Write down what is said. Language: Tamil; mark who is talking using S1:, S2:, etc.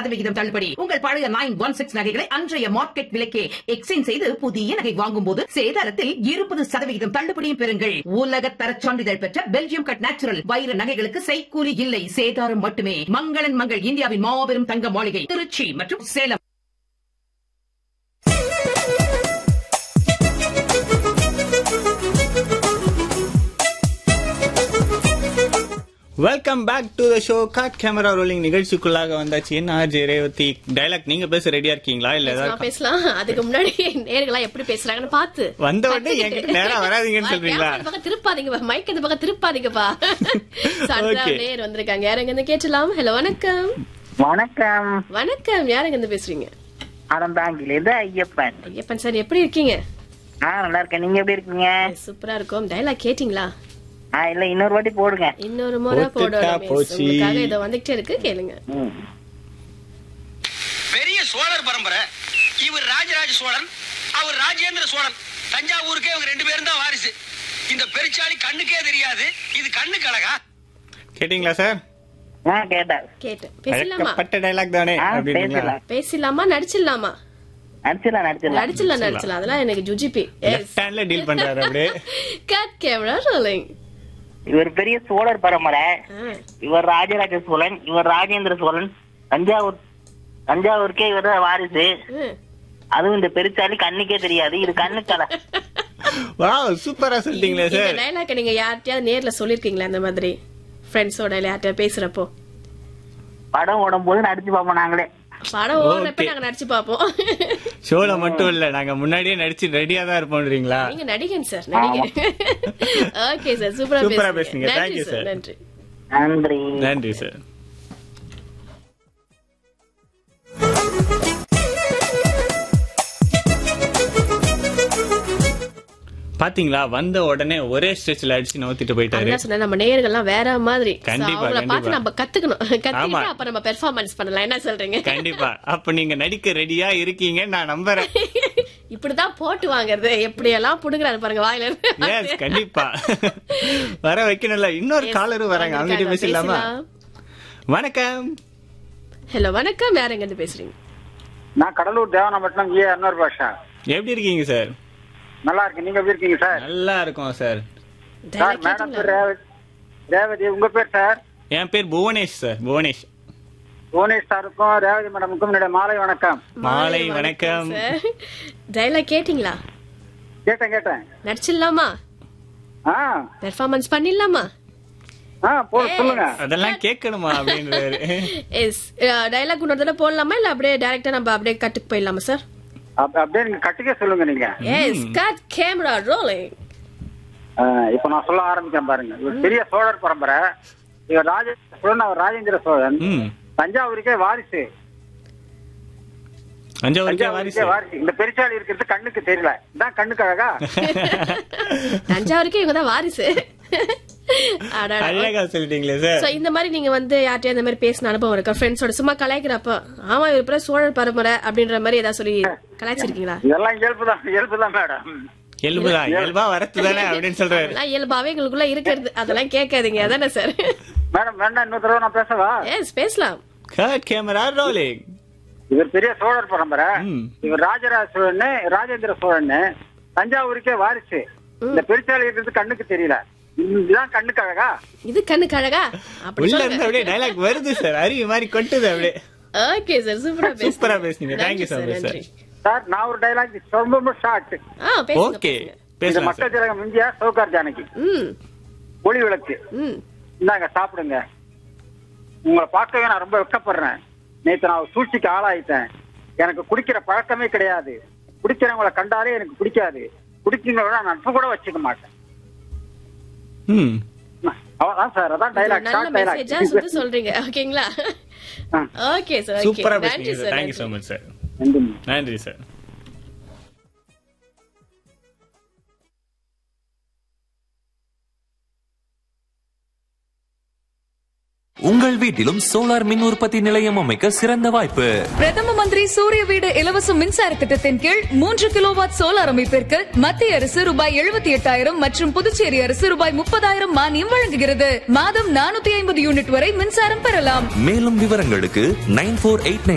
S1: சதவிகிதம் தள்ளுபடி உங்கள் பழைய நைன் ஒன் சிக்ஸ் நகைகளை அன்றைய மார்க்கெட் விலைக்கே எக்ஸ்சேஞ்ச் செய்து புதிய நகை வாங்கும் போது சேதாரத்தில் இருபது சதவிகிதம் தள்ளுபடியும் பெறுங்கள் உலக தரச் சான்றிதழ் பெற்ற பெல்ஜியம் கட் நேச்சுரல் வைர நகைகளுக்கு செய்கூலி இல்லை சேதாரம் மட்டுமே மங்களன் மங்கள் இந்தியாவின் மாபெரும் தங்க மாளிகை திருச்சி மற்றும் Salem
S2: welcome back to the show cut camera rolling நிகழ்ச்சிக்குள்ளாக வந்தாச்சு என்ன ஆர்ஜே ரேவதி டைலாக் நீங்க பேச ரெடியா இருக்கீங்களா இல்ல
S3: பேசலாம்
S2: ஏதாவது
S3: பேசலாம் அதுக்கு முன்னாடி நேர்களா எப்படி பேசுறாங்கன்னு பாத்து
S2: வந்த உடனே என்கிட்ட நேரா வராதீங்கன்னு சொல்றீங்களா?
S3: இந்த பக்கம் திருப்பாதீங்க மைக் இந்த பக்கம் திருப்பாதீங்கப்பா சண்டா
S2: Okay.
S3: நேர் வந்திருக்காங்க யாருங்க இருந்து கேட்டலாம் ஹலோ வணக்கம்
S4: வணக்கம்
S3: வணக்கம் யாருங்க இருந்து பேசுறீங்க
S4: அறந்தாங்கில இது ஐயப்பன்
S3: ஐயப்பன் சார் எப்படி இருக்கீங்க
S4: ஆ நல்லா இருக்கேன் நீங்க எப்படி இருக்கீங்க
S3: சூப்பரா இருக்கும் டைலாக் கேட்டிங்களா
S4: ஆ இல்ல இன்னொரு வாட்டி போடுங்க
S3: இன்னொரு முறை
S2: ஒத்துட்டா
S3: போடணும் miss.
S2: போச்சு.
S3: உங்களுக்காக இதை வந்துகிட்டே இருக்கு கேளுங்க
S4: ம்.
S5: பெரிய சோழர் பரம்பரை இவர் ராஜராஜ சோழன் அவர் ராஜேந்திர சோழன் தஞ்சாவூருக்கே இவங்க ரெண்டு பேரும் தான் வாரிசு இந்த பெருச்சாளி கண்ணுக்கே தெரியாது இது கண்ணுக்கு அழகா
S2: கேட்டீங்களா சார்
S4: ஆ கேட்டேன்
S3: கேட்டேன் பேசலாமா
S2: பட்ட டைலாக் தானே
S4: ஆ
S2: அப்படிங்களா
S4: பேசலாம்
S3: பேசலாமா நடிச்சிடலாமா
S4: நடிச்சிடலாம் நடிச்சிடலாம்
S3: நடிச்சிடலாம் நடிச்சிடலாம் அதெல்லாம் எனக்கு ஜுஜிபி
S2: லெஃப்ட் ஹேண்ட்ல டீல் பண்றாரு அப்படியே
S3: கட் கேமரா ரோலிங்
S4: இவர் பெரிய சோழர் பரம்பரை இவர் ராஜராஜ சோழன் இவர் ராஜேந்திர சோழன் தஞ்சாவூர் தஞ்சாவூருக்கே இவர் தான் வாரிசு அதுவும் இந்த பெருச்சாலி கண்ணுக்கே தெரியாது இது கண்ணுக்கலை
S2: வாவ் சூப்பரா சொல்லிட்டீங்களே
S3: இந்த
S2: சார்
S3: டைலாக் நீங்க யார்கிட்டயாவது நேர்ல சொல்லிருக்கீங்களா இந்த மாதிரி ஃப்ரெண்ட்ஸோட இல்ல யார்கிட்ட பேசுறப்போ
S4: படம் ஓடும் போது நடிச்சு பார்ப்போம் நாங்களே
S3: படம் ஓடுறப்ப
S2: Okay.
S3: நாங்க நடிச்சு பாப்போம்
S2: ஷோல மட்டும் இல்ல நாங்க முன்னாடியே நடிச்சு ரெடியா தான் இருப்போம்ன்றீங்களா
S3: நீங்க நடிகன் சார் நடிகன் ஓகே சார் சூப்பரா
S2: சூப்பரா
S3: பேசுறீங்க
S2: பேசுனீங்க. Thank
S3: நன்றி
S2: you,
S3: சார்
S2: sir.
S3: நன்றி
S4: நன்றி
S2: நன்றி சார் பாத்தீங்களா வந்த உடனே ஒரே ஸ்ட்ரெச்ல அடிச்சு நவுத்திட்டு போயிட்டாரு
S3: அதான் சொன்னேன் நம்ம நேயர்கள்லாம் வேற மாதிரி So,
S2: கண்டிப்பா,
S3: அவங்கள பார்த்து
S2: கண்டிப்பா.
S3: நம்ம கத்துக்கணும்
S2: ஆமா.
S3: கத்துக்கிட்டு அப்ப நம்ம பெர்ஃபார்மன்ஸ் பண்ணலாம் என்ன சொல்றீங்க
S2: கண்டிப்பா அப்ப நீங்க நடிக்க ரெடியா இருக்கீங்க நான் நம்புறேன்
S3: இப்படிதான் போட்டு வாங்குறது எப்படி எல்லாம் புடுங்குறாரு பாருங்க வாயில
S2: எஸ் கண்டிப்பா வர வைக்கணும்ல இன்னொரு காலரும் வராங்க அவங்க கிட்ட பேசலாமா வணக்கம்
S3: ஹலோ வணக்கம் யாருங்க இருந்து பேசுறீங்க
S6: நான் கடலூர் தேவனப்பட்டினம் ஏ அன்வர் பாஷா
S2: எப்படி இருக்கீங்க சார்
S6: நல்லா இருக்கேன் நீங்க எப்படி இருக்கீங்க சார்
S2: நல்லா இருக்கும் சார்
S6: சார்
S3: Dialogue
S6: மேடம் பேர்
S3: கேட்டீங்களா?
S6: ரேவதி ரேவதி உங்க பேர் சார்
S2: என் பேர் புவனேஷ் சார் புவனேஷ்
S6: புவனேஷ் சாருக்கும் ரேவதி மேடமுக்கும் என்னுடைய மாலை வணக்கம்
S2: மாலை வணக்கம்
S3: சார் டைலாக் கேட்டிங்களா
S6: கேட்டேன் கேட்டேன்
S3: நடிச்சிடலாமா
S6: ஆ
S3: பெர்ஃபார்மன்ஸ் பண்ணிடலாமா
S6: ஆ போ சொல்லுங்க
S2: அதெல்லாம் கேட்கணுமா அப்படின்றாரு
S3: எஸ் டைலாக் இன்னொரு தடவை போடலாமா இல்ல அப்படியே டைரக்டா நம்ம அப்படியே கட்டுக்கு போயிடலாமா சார்
S6: அப்~ அப்படியே நீங்க கட்டிக்க சொல்லுங்க நீங்க
S3: எஸ் கட் கேமரா ரோலிங்
S6: ஆ, இப்ப நான் சொல்ல ஆரம்பிக்கிறேன் பாருங்க இவர் பெரிய சோழர் பரம்பரை இவர் ராஜேந்திர சோழன் அவர் ராஜேந்திர சோழன்
S2: ம்
S6: தஞ்சாவூருக்கே வாரிசு
S2: தஞ்சாவூருக்கே வாரிசு
S6: தஞ்சாவூருக்கே வாரிசு இந்த பெருச்சாளி இருக்கிறது கண்ணுக்கு தெரியல இதான் கண்ணுக்கு அழகா
S3: தஞ்சாவூருக்கே இவங்க தான் வாரிசு அடடா.
S2: அழகா சொல்லிட்டீங்களே சார்
S3: So, இந்த மாதிரி நீங்க வந்து யார்கிட்டயும் இந்த மாதிரி பேசின அனுபவம் இருக்கா ஃப்ரெண்ட்ஸோட சும்மா கலாய்க்கிறப்ப ஆமா இவர் பேர் சோழர் பரம்பரை அப்படின்ற மாதிரி ஏதாவது சொல்லி கலாய்ச்சிருக்கீங்களா
S6: இதெல்லாம் இயல்பு தான் இயல்பு தான் மேடம்
S2: இயல்புதான் இயல்பா வரத்து தானே அப்படின்னு சொல்றாரு
S3: அதெல்லாம் இயல்பாவே எங்களுக்குள்ள இருக்கிறது அதெல்லாம் கேட்காதீங்க அதானே சார்
S6: மேடம் வேண்டாம் இன்னொரு தடவை நான் பேசவா
S3: எஸ் பேசலாம்
S2: கட் கேமரா ரோலிங்
S6: இவர் பெரிய சோழர் பரம்பரை
S2: ம்.
S6: இவர் ராஜராஜ சோழன் ராஜேந்திர சோழன் தஞ்சாவூருக்கே வாரிசு இந்த பெருச்சாளி இருக்கிறது கண்ணுக்கு தெரியல இதுதான் கண்ணுக்கு அழகா
S3: இது கண்ணுக்கு அழகா அப்படி
S2: உள்ள இருந்து
S3: சொல்லுங்க
S2: அப்படியே டைலாக் வருது சார் அருவி மாதிரி கொட்டுது அப்படியே
S3: ஓகே சார் சூப்பரா
S2: சூப்பரா பேசுனீங்க. Thank you so much, sir.
S6: Sir நான் ஒரு டைலாக் ரொம்ப ரொம்ப ஷார்ட்
S3: ஆ பேசுங்க
S2: ஓகே
S3: பேசுங்க.
S6: இந்த
S2: பேசலாம்
S6: மக்கள்
S2: சார்
S6: திலகம் எம்ஜிஆர் சௌகார் ஜானகி
S3: ம்
S6: ஒளி விளக்கு
S3: ம்
S6: இந்தாங்க சாப்பிடுங்க உங்களை பார்க்கவே நான் ரொம்ப வெக்கப்படுறேன் நேத்து நான் ஒரு சூழ்ச்சிக்கு ஆளாயிட்டேன் எனக்கு குடிக்கிற பழக்கமே கிடையாது குடிக்கிறவங்கள கண்டாலே எனக்கு பிடிக்காது குடிக்கிறவங்கள நான் நட்பு கூட வச்சுக்க மாட்டேன்
S2: ம்
S6: அதான் சார் அதான்
S3: இது ஒரு
S6: டைலாக்
S3: நல்ல
S6: ஷார்ட்
S3: மெசேஜா சுத்தி
S6: டைலாக்
S3: சொல்றீங்க ஓகேங்களா
S6: ஆ.
S3: ஓகே சார் ஓகே
S2: சூப்பரா
S3: நன்றி
S2: பேசுனீங்க சார்
S3: சார்
S2: தேங்க்யூ ஸோ
S3: நன்றி.
S2: மச் சார்
S6: நன்றி
S2: நன்றி சார்
S7: உங்கள் வீட்டிலும் சோலார் மின் உற்பத்தி நிலையம் அமைக்க சிறந்த வாய்ப்பு
S8: பிரதம மந்திரி சூரிய வீடு இலவச மின்சார திட்டத்தின் கீழ் மூன்று கிலோவாட் சோலார் அமைப்பிற்கு மத்திய அரசு ரூபாய் எழுபத்தி எட்டாயிரம் மற்றும் புதுச்சேரி அரசு ரூபாய் முப்பதாயிரம் மானியம் வழங்குகிறது மாதம் நானூத்தி ஐம்பது யூனிட் வரை மின்சாரம் பெறலாம்
S7: மேலும் விவரங்களுக்கு நைன் ஃபோர் எயிட்